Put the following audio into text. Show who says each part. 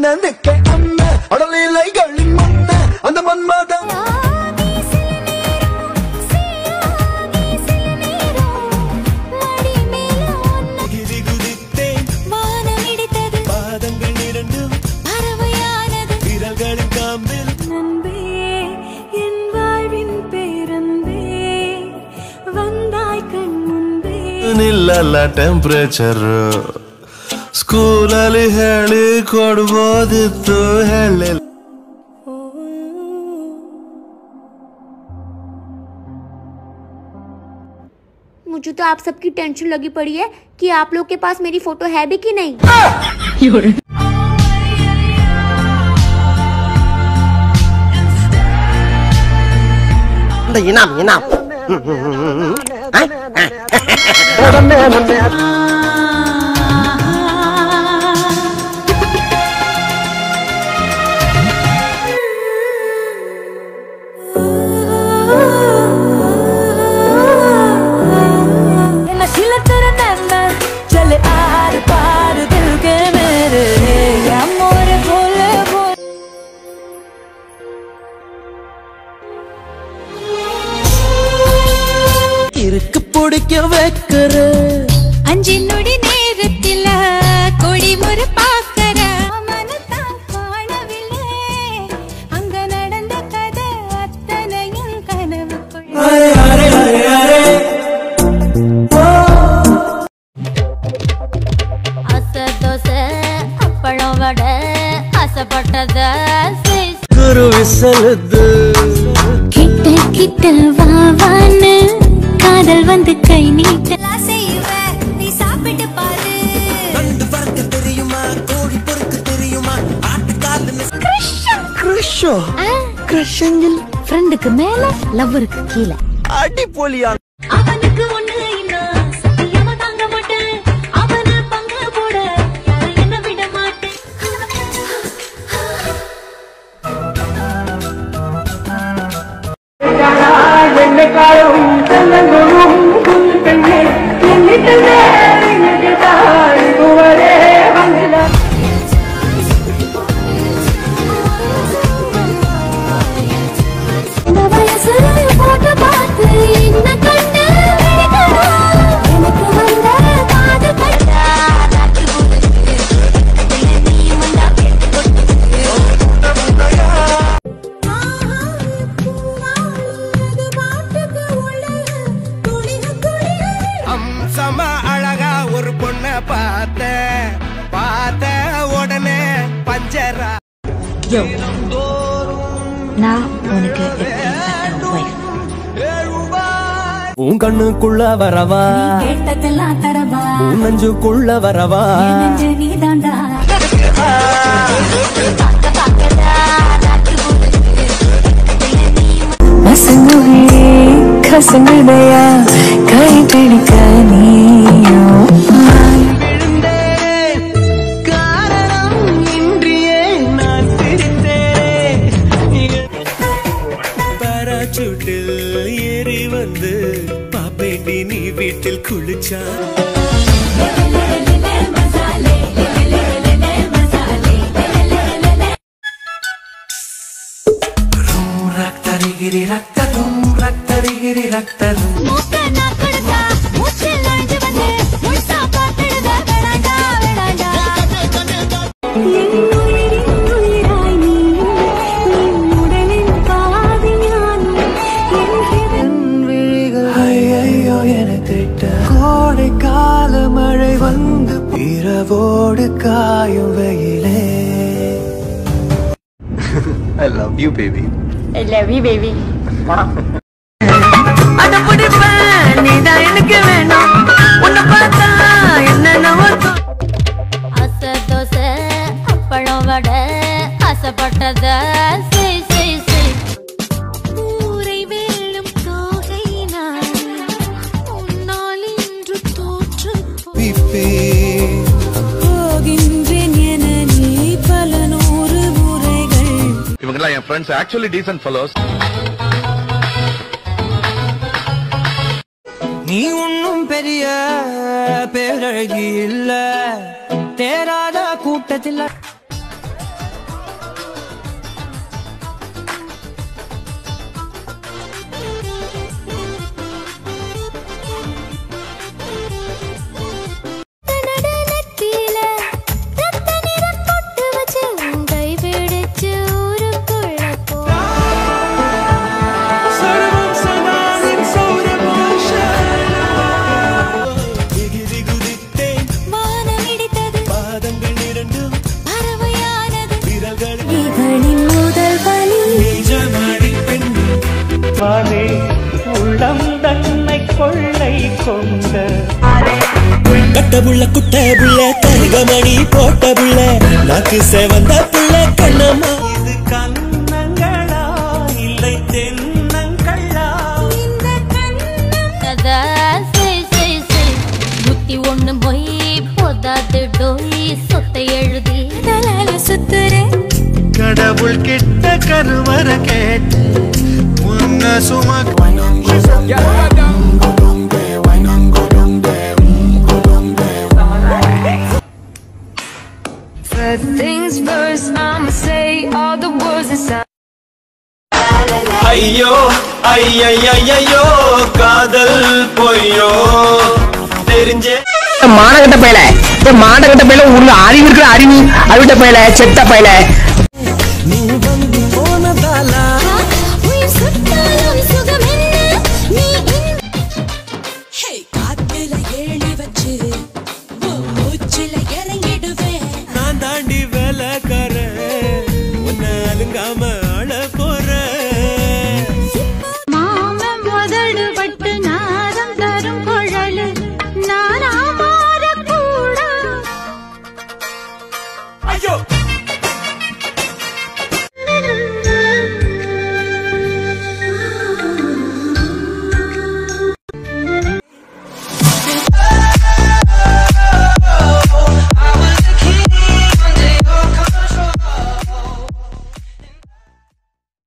Speaker 1: அண்ணனுக்கு அண்ணன் அடலிலைகளின் மண்ண அந்த மன்மதன்
Speaker 2: ஆகி சில நேரம் சீயாகி சில நேரம் மடி மேல ஒன்ன
Speaker 1: கிரி குதித்தேன்
Speaker 2: வானம் இடித்தது
Speaker 1: பாதங்கள் இரண்டும்
Speaker 2: பறவையானது
Speaker 1: விரல்களின் காம்பில்
Speaker 2: நண்பே என் வாழ்வின் பேரன்பே வந்தாய் கண் முன்பே
Speaker 3: ನಿಲ್ಲಲ್ಲ ಟೆಂಪ್ರೇಚರ್ ಸ್ಕೂಲಲ್ಲಿ ಹೇಳಿ ಕೊಡ್ಬೋದಿತ್ತು ಹೇಳಿ
Speaker 4: मुझे तो आप सबकी टेंशन लगी पड़ी है कि आप लोग के पास मेरी फोटो है भी कि नहीं
Speaker 5: இந்த இனாம் இனாம்
Speaker 2: नशीला तेरा नैना चले आर पार दिल के मेरे या मोरे भोले भोले
Speaker 1: இருக்கு பிடிக்க வைக்கிற
Speaker 2: அஞ்சு நொடி நேரத்தில் கொடி முறை பார்க்கற மனத்தான் காணவில்லை அங்க நடந்த கதை அத்தனையும் கனவுக்குள் அசை தோசை அப்பளம் வடை ஆசைப்பட்டத
Speaker 1: குரு விசலுது
Speaker 2: கிட்ட கிட்ட வா வான்னு காதல் வந்து கை நீட்ட செய்வேன் நீ சாப்பிட்டு பாரு
Speaker 1: கண்டு பறக்க தெரியுமா கோழி பொறுக்க தெரியுமா ஆட்டுக்கால் கிருஷோ கிருஷங்கில்
Speaker 2: ஃப்ரெண்டுக்கு மேல லவ்வருக்கு கீழே
Speaker 1: அடிப்பொலியா
Speaker 2: அவனுக்கு ஒண்ணு இன்னும் சத்தியமா தாங்க மாட்டேன் அவனை பங்கு போட யாரும் என்ன விட மாட்டேன் இந்த வயசுல போட்டு பார்த்து என்ன கண்டு விழிக்கலாம். எனக்கு வந்த காதல் பட்டா நாட்டு போட்டு நீயும் வந்தா கேட்டு
Speaker 1: அம்சமா அழகா ஒரு பொண்ண பார்த்த பார்த்த உடனே பஞ்சரா
Speaker 6: நான் உனக்கு எப்படிப்பட்ட ஒய்ஃப்
Speaker 1: உன் கண்ணுக்குள்ள வரவா
Speaker 2: கேட்டதெல்லாம் தரவா
Speaker 1: உன் நெஞ்சுக்குள்ள வரவா
Speaker 2: நெஞ்சு நீதாண்டா பசங்களே கசங்குடையா கை பிடிக்க நீயும்
Speaker 1: காரணம் இன்றியே நான் பிரிந்தேன் பாராசூட்டில் ஏறி வந்து பாப்பேண்டி நீ வீட்டில் குளிச்சா ரக்தரிகிரி ரக்தரும் ரக்தரிகிரி ரக்தரும்
Speaker 2: மூக்க நான் கொடுத்தா மூச்சு நுழைஞ்சு வந்து முழுசா பார்த்திடுத வேணாண்டா வேணாண்டா என் உயிரின் உயிராய் நீயும், என் உடலின் பாதி ஞானம், என் ஹிருதயம்
Speaker 1: ஐயோ என திட்ட கோடை கால மழை வந்து இரவோடு காயும் வெயிலே ஐ லவ் யூ பேபி
Speaker 2: அசை தோசை அப்பளம் வடை ஆசைப்பட்டத செய் செய் செய் ஊரை வெல்லும் தோகை நான் உன்னால் இன்று தோற்று போகின்றேன் என நீ பல நூறு முறைகள்
Speaker 3: இவங்கெல்லாம் என் ஃப்ரெண்ட்ஸ் ஆக்சுவலி டீசன்ட் ஃபெலோஸ்
Speaker 1: நீ ஒன்னும் பெரிய பேரழகி இல்ல தேராத கூட்டத்தில்
Speaker 7: கொள்ளை கொண்ட
Speaker 8: கட்ட புள்ள குட்ட புள்ள கருகமணி போட்ட புள்ள நாக்கு செவந்த புள்ள கண்ணம்மா
Speaker 7: இது கண்ணங்களா இல்லை தென்னங்களா
Speaker 2: கதா செய் செய் செய் புத்தி ஒண்ணு மொய் போதாது டோய் சொத்தை எழுதி தலால சுத்துறேன்
Speaker 1: கடவுள் கிட்ட கருவற கேட்டு உன்ன சும
Speaker 8: ஐயோ ஐயையோ காதல் பொய்யோ தெரிஞ்சே
Speaker 5: மானகட்ட பையல இந்த மானகட்ட பையல உள்ள அறிவு இருக்கிற அறிவு அவிட்ட பையல செத்த பையல
Speaker 8: நீ வந்து போனதாலா
Speaker 2: உயிர் சுட்டாலும் சுகம் என்ன நீ
Speaker 9: காத்துல ஏழி வச்சு மூச்சுல